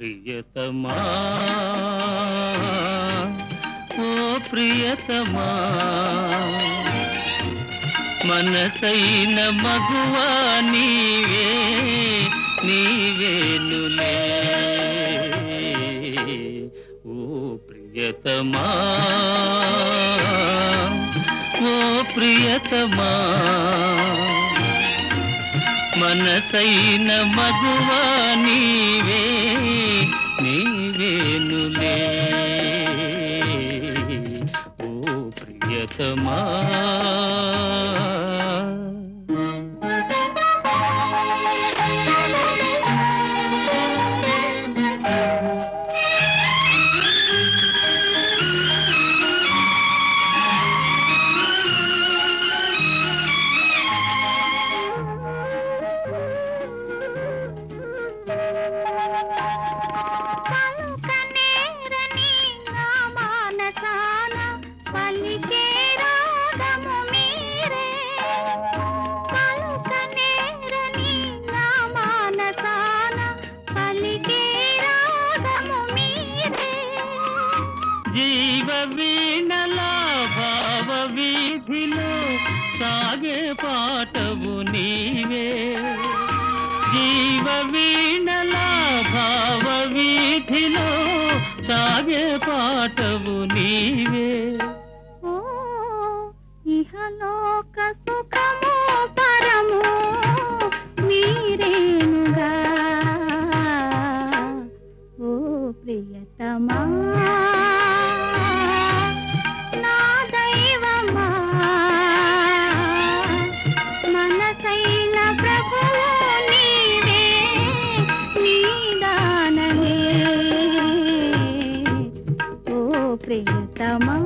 ప్రియతమా ఓ ప్రియతమా మనసైన మగువా నీవే నీవేనులే ఓ ప్రియతమా ఓ ప్రియతమా మనసైన మగువా నీవే నీవేనులే ఓ ప్రియతమా పలుకనేరని నా మానసాన పలికే రాగము మీరే. పలుకనేరని నా మానసాన పలికే రాగము మీరే. జీవ వీణలా భావ వీధిలో సాగే పాటవు నీవే జీవ వీణలా భావ వీధిలో సాగే పాటవు నీవే ఓ ఇహలోక సుఖము పరము మీరేనుగా ఓ ప్రియతమా నా దైవమా మనసైన ప్రభువు నీవే నీదానమే ఓ ప్రియతమా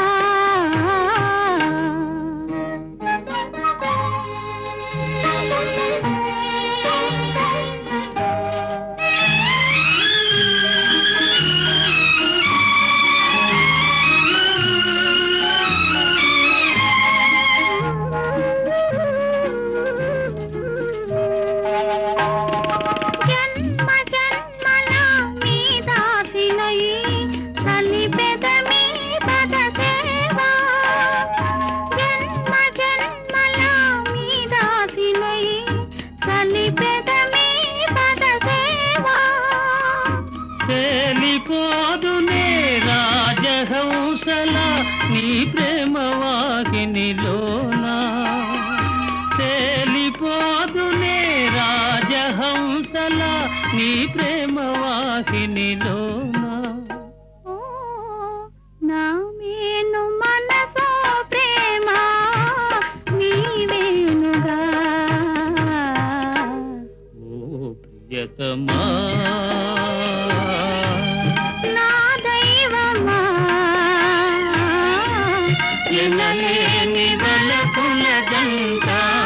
జన్మ జన్మల మీ దాసినై కలిపెద మీ పద సేవా జన్మ జన్మల మీ దాసినై కలిపెద మీ పద సేవా తేలిపోదునే రాజహంసల నీ ప్రేమ వాహినిలోనా తేలిపోదునే రాజహంసల నీ ప్రేమ వాహినిలోనా ఓ నా మేను మనసో ప్రేమ నీవేనుగా ఓ ప్రియతమా నా దైవమా ఎనలేని వలపుల జంట